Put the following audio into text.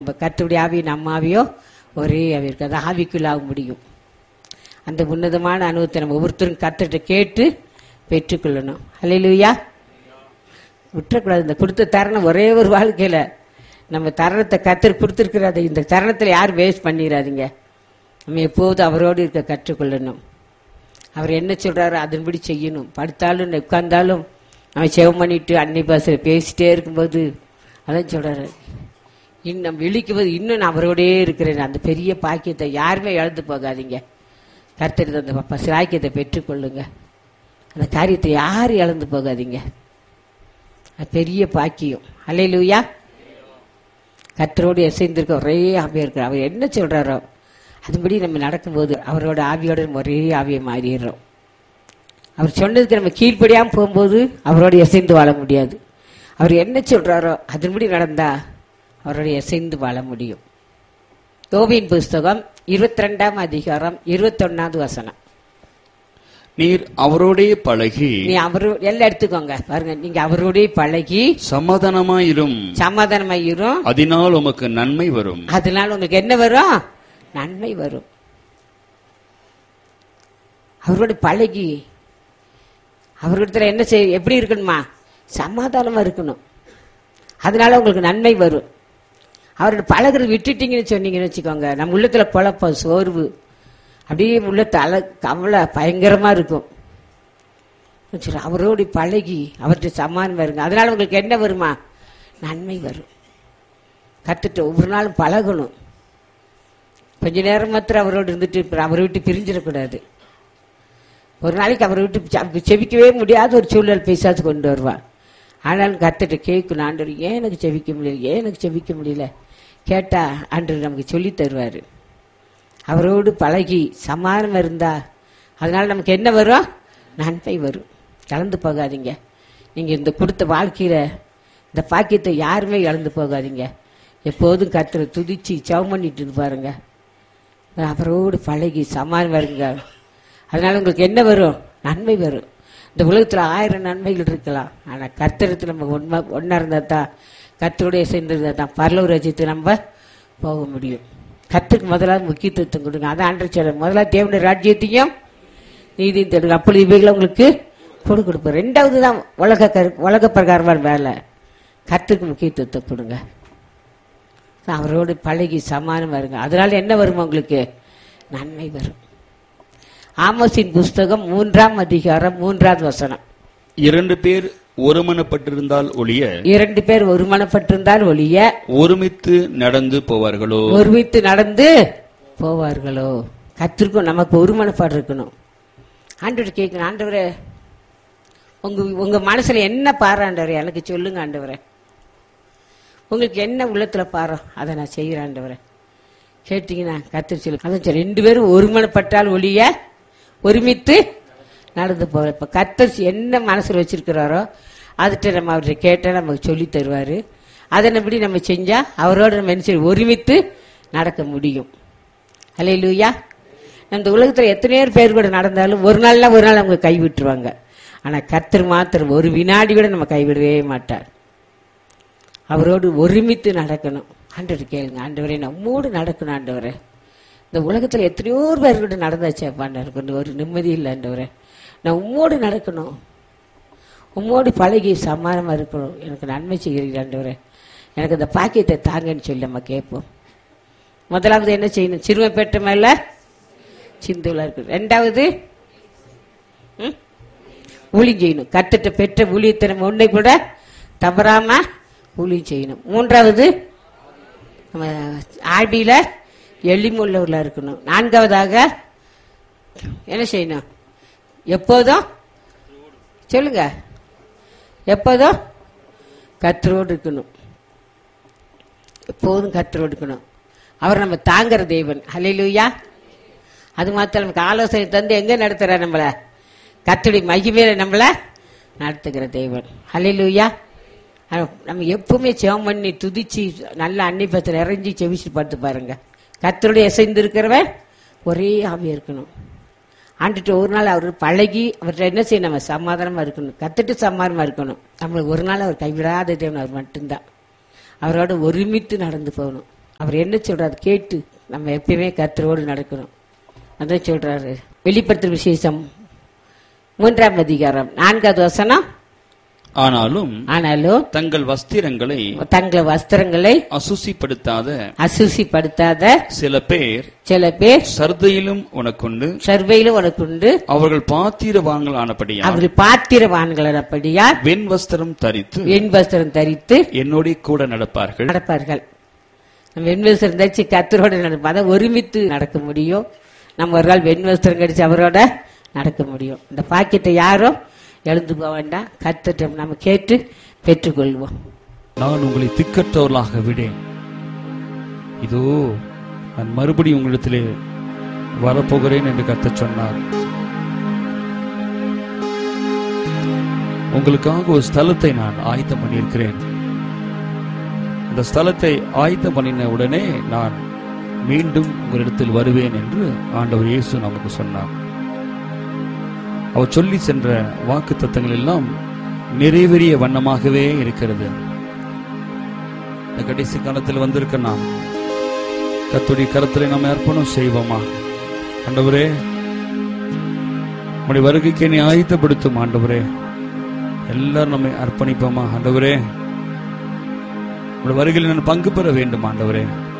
நம்ம கர்த்தருடைய ஆவி நம்ம ஆவியோ ஒரே ஆவி இருக்கு அது ஆவிக்குள்ளாக முடியும் அந்த உன்னதமான அனுபவத்தை நம்ம ஒவ்வொருத்தரும் கர்த்தர்கிட்ட கேட்டு பெற்றுக்கொள்ளணும் ஹalleluya விட்டுறக்கூடாது இந்த கொடுத்த தருணம் ஒரே ஒரு வாழ்க்கையில நம்ம தருணத்தை கத்தர் கொடுத்துருக்கிறாரு இந்த தருணத்தில் யாரும் வேஸ்ட் பண்ணிடாதீங்க நம்ம எப்போதும் அவரோடு இருக்க கற்றுக்கொள்ளணும் அவர் என்ன சொல்றாரோ அதன்படி செய்யணும் படுத்தாலும் உட்கார்ந்தாலும் அவன் செவம் பண்ணிட்டு அன்னை பாச பேசிட்டே இருக்கும்போது அதான் சொல்றாரு இன்னும் விழிக்கும் போது இன்னும் நான் அவரோடயே இருக்கிறேன் அந்த பெரிய பாக்கியத்தை யாருமே இழந்து போகாதீங்க கர்த்தர் அந்த ப- பாக்கியத்தை பெற்றுக்கொள்ளுங்க அந்த காரியத்தை யாரும் இழந்து போகாதீங்க அது பெரிய பாக்கியம் அல்லையிலூயா கர்த்தரோடு இசைந்திருக்க ஒரே ஆவியா இருக்கிற அவர் என்ன சொல்றாரோ அதுபடி நம்ம நடக்கும்போது அவரோட ஆவியோட ஒரே ஆவியை மாறிடுறோம் அவர் சொன்னதுக்கு நம்ம கீழ்ப்படியாம போகும்போது அவரோட இசைந்து வாழ முடியாது அவர் என்ன சொல்றாரோ அதன்படி நடந்தா அவரோட இசைந்து வாழ முடியும் யோபின் புஸ்தகம் இருபத்தி ரெண்டாம் அதிகாரம் இருபத்தொன்னாவது வசனம் நீர் அவரோடே பழகி நீ அவரு எல்லாம் எடுத்துக்கோங்க பாருங்க நீங்க அவரோடய பழகி சமாதானமாயிரும் சமாதானமாயிரும் அதனால் உமக்கு நன்மை வரும் அதனால உங்களுக்கு என்ன வரும் நன்மை வரும் அவரோட பழகி அவர்கிட்ட என்ன செய் எப்படி இருக்கணுமா சமாதானமா இருக்கணும் அதனால உங்களுக்கு நன்மை வரும் அவரோட பழகுறது விட்டுட்டீங்கன்னு சொன்னீங்கன்னு வச்சுக்கோங்க நம்ம உள்ளத்துல குழப்பம் சோர்வு அப்படியே உள்ளத்து அல கவலை பயங்கரமா இருக்கும் சரி, அவரோடு பழகி அவர்கிட்ட சமாதானம் வருங்க அதனால உங்களுக்கு என்ன வருமா நன்மை வரும் கத்துட்டு ஒவ்வொரு நாளும் பழகணும் கொஞ்ச நேரம் மாத்திரம் அவரோடு இருந்துட்டு அப்புறம் அவரை விட்டு பிரிஞ்சிடக்கூடாது ஒரு நாளைக்கு அவரை விட்டு செ- செபிக்கவே முடியாத ஒரு சூழல் பேசாது கொண்டு வருவான் ஆனாலும் கத்துட்டு கேட்கணும் ஆண்டவர் ஏன் எனக்கு செபிக்க முடியல ஏன் எனக்கு செபிக்க முடியல கேட்டா ஆண்டவர் நமக்கு சொல்லி தருவார் அவரோடு பழகி சமாதானம் இருந்தா அதனால நமக்கு என்ன வரும் நன்மை வரும் கலந்து போகாதீங்க நீங்க இந்த கொடுத்த வாழ்க்கையில இந்த பாக்கியத்தை யாருமே இழந்து போகாதீங்க எப்போதும் கர்த்தரை துதிச்சு சவம் பண்ணிட்டு இருந்து பாருங்க அவரோடு பழகி சமாதானம் வருங்க அதனால உங்களுக்கு என்ன வரும் நன்மை வரும் இந்த உலகத்துல ஆயிரம் நன்மைகள் இருக்கலாம் ஆனா கர்த்தரத்துல நம்ம ஒன்னா ஒன்னா இருந்தா தான் கர்த்தருடைய சேர்ந்திருந்தா தான் பரலவ ராஜ்யத்தை நம்ம போக முடியும் கத்துக்கு முதலாவது முக்கியத்துவம் கொடுங்க அதான் ஆண்டு சொல்ல முதலாவது தேவனுடைய ராஜ்யத்தையும் நீதியும் தேடுங்க அப்பொழுது இவைகளை உங்களுக்கு கொடு கொடுப்போம் ரெண்டாவது தான் உலக கரு உலக பிரகாரமான வேலை கத்துக்கு முக்கியத்துவத்தை கொடுங்க அவரோடு பழகி சமானம் வருங்க அதனால என்ன வரும் உங்களுக்கு நன்மை வரும் ஆமோசின் புஸ்தகம் மூன்றாம் அதிகாரம் மூன்றாவது வசனம் இரண்டு பேர் ஒருமனப்பட்டிருந்தால் ஒழிய இரண்டு பேர் ஒருமனப்பட்டிருந்தால் ஒழிய ஒருமித்து நடந்து போவார்களோ ஒருமித்து நடந்து போவார்களோ கத்திருக்கும் நமக்கு ஒருமனப்பாடு இருக்கணும் ஆண்டவர் கேட்கணும் ஆண்டவரே உங்க உங்க மனசுல என்ன பாரு ஆண்டவரே எனக்கு சொல்லுங்க ஆண்டவரே உங்களுக்கு என்ன உள்ளத்துல பாரோ அதை நான் செய்கிறேன் ஆண்டவரே கேட்டீங்கன்னா கத்திரி சொல்லு அதான் சரி ரெண்டு பேரும் ஒருமனப்பட்டால் ஒழிய ஒருமித்து நடந்து போகிற இப்போ கத்தர் என்ன மனசில் வச்சிருக்கிறாரோ அதுகிட்ட நம்ம அவர்கிட்ட கேட்டால் நமக்கு சொல்லி தருவார் அதனபடி நம்ம செஞ்சா அவரோட நம்ம என்ன செய்ய ஒருமித்து நடக்க முடியும் அல்ல லூயா இந்த உலகத்தில் எத்தனையோ பேர் கூட நடந்தாலும் ஒரு நாள்னா ஒரு நாள் அவங்க கைவிட்டுருவாங்க ஆனால் கத்தர் மாத்திரம் ஒரு வினாடி கூட நம்ம கைவிடவே மாட்டார் அவரோடு ஒருமித்து நடக்கணும் ஆண்டவர் கேளுங்க ஆண்டவரே நம்மோடு நடக்கணும் ஆண்டவரே இந்த உலகத்துல எத்தனையோ பேர் கூட நடந்தாச்சேப்பா எனக்கு ஒரு நிம்மதி இல்லை ஆண்டவரே நான் உம்மோடு நடக்கணும் உம்மோடு பழகி சமாதானமா இருக்கணும் எனக்கு நன்மை செய்கிறீங்க ஆண்டவரே எனக்கு இந்த பாக்கியத்தை தாங்கன்னு சொல்லி நம்ம கேட்போம் முதலாவது என்ன செய்யணும் சிறுமை பெற்ற மேல சிந்துலா இருக்கு ரெண்டாவது ம்? ஊழியம் செய்யணும் கத்துட்ட பெற்ற ஊழியத்தை நம்ம ஒன்றை கூட தவறாம ஊழியம் செய்யணும் மூன்றாவது நம்ம ஆடியில எளிமுள்ளவர்களா இருக்கணும் நான்காவதாக என்ன செய்யணும் எப்போதும் சொல்லுங்க எப்போதும் கத்தரோடு இருக்கணும் எப்போதும் கத்தரோடு இருக்கணும் அவர் நம்ம தாங்குற தேவன் ஹalleluya அது மாத்திரம் நமக்கு ஆலோசனை தந்து எங்க நடத்துறார் நம்மள கத்தருடைய மகிமையில நம்மள நடத்துகிற தேவன் ஹalleluya நம்ம எப்பவுமே செவம் பண்ணி துதிச்சு நல்ல அன்னிப்பத்தில் இறங்கி செவிச்சு பார்த்து பாருங்க கத்தருடைய இசைந்து இருக்கிறவன் ஒரே ஆவியா இருக்கணும் ஆண்டுட்டு ஒரு நாள் அவர் பழகி அவர்கிட்ட என்ன செய்யணும் நம்ம சமாதானமா இருக்கணும் கத்துட்டு சமாதானமா இருக்கணும் நம்மளை ஒரு நாள் அவர் கைவிடாத தேவன் அவர் மட்டும்தான் அவரோட ஒருமித்து நடந்து போகணும் அவர் என்ன சொல்றாரு கேட்டு நம்ம எப்பயுமே கர்த்தரோடு நடக்கணும் அதான் சொல்றாரு வெளிப்படுத்தும் விசேஷம் மூன்றாம் அதிகாரம் நான்காவது வசனம் ஆனாலும் ஆனாலும் தங்கள் வஸ்திரங்களை தங்கள் வஸ்திரங்களை அசுசிப்படுத்தாத அசுசிப்படுத்தாத சில பேர் சில பேர் சர்தையிலும் உனக்குண்டு சர்வையிலும் உனக்கு உண்டு அவர்கள் பாத்திரவான்கள் ஆனபடியா அவர்கள் பாத்திரவான்களபடியா வெண் வஸ்திரம் தரித்து வெண் வஸ்திரம் தரித்து என்னோட கூட நடப்பார்கள் நடப்பார்கள் நம்ம வெண் வஸ்திரம் தரிச்சு கத்தரோட நடப்போம் அதை ஒருமித்து நடக்க முடியும் நம்ம ஒரு நாள் வெண் வஸ்திரம் கடிச்சு அவரோட நடக்க முடியும் இந்த பாக்கியத்தை யாரும் எழுந்து போக வேண்டாம் கத்துட்டோம் நம்ம கேட்டு பெற்றுக்கொள்வோம் நான் உங்களை திக்கற்றவர்களாக விடேன் இதோ நான் மறுபடியும் உங்களிடத்திலே வரப்போகிறேன் என்று கத்த சொன்னார் உங்களுக்காக ஒரு ஸ்தலத்தை நான் ஆயத்தம் பண்ணியிருக்கிறேன் அந்த ஸ்தலத்தை ஆயத்தம் பண்ணின உடனே நான் மீண்டும் உங்களிடத்தில் வருவேன் என்று ஆண்டவர் இயேசு நமக்கு சொன்னார் அவர் சொல்லி சென்ற வாக்கு தத்தங்கள் எல்லாம் நிறைவேறிய வண்ணமாகவே இருக்கிறது இந்த கடைசி காலத்தில் வந்திருக்க நாம் கத்துடைய கரத்திலே நாம் அர்ப்பணம் செய்வோமா ஆண்டவரே உடைய வருகைக்கு என்னை ஆயத்தப்படுத்தும் ஆண்டவரே எல்லாரும் நம்மை அர்ப்பணிப்போமா ஆண்டவரே உடைய வருகையில் நான் பங்கு பெற வேண்டும் ஆண்டவரே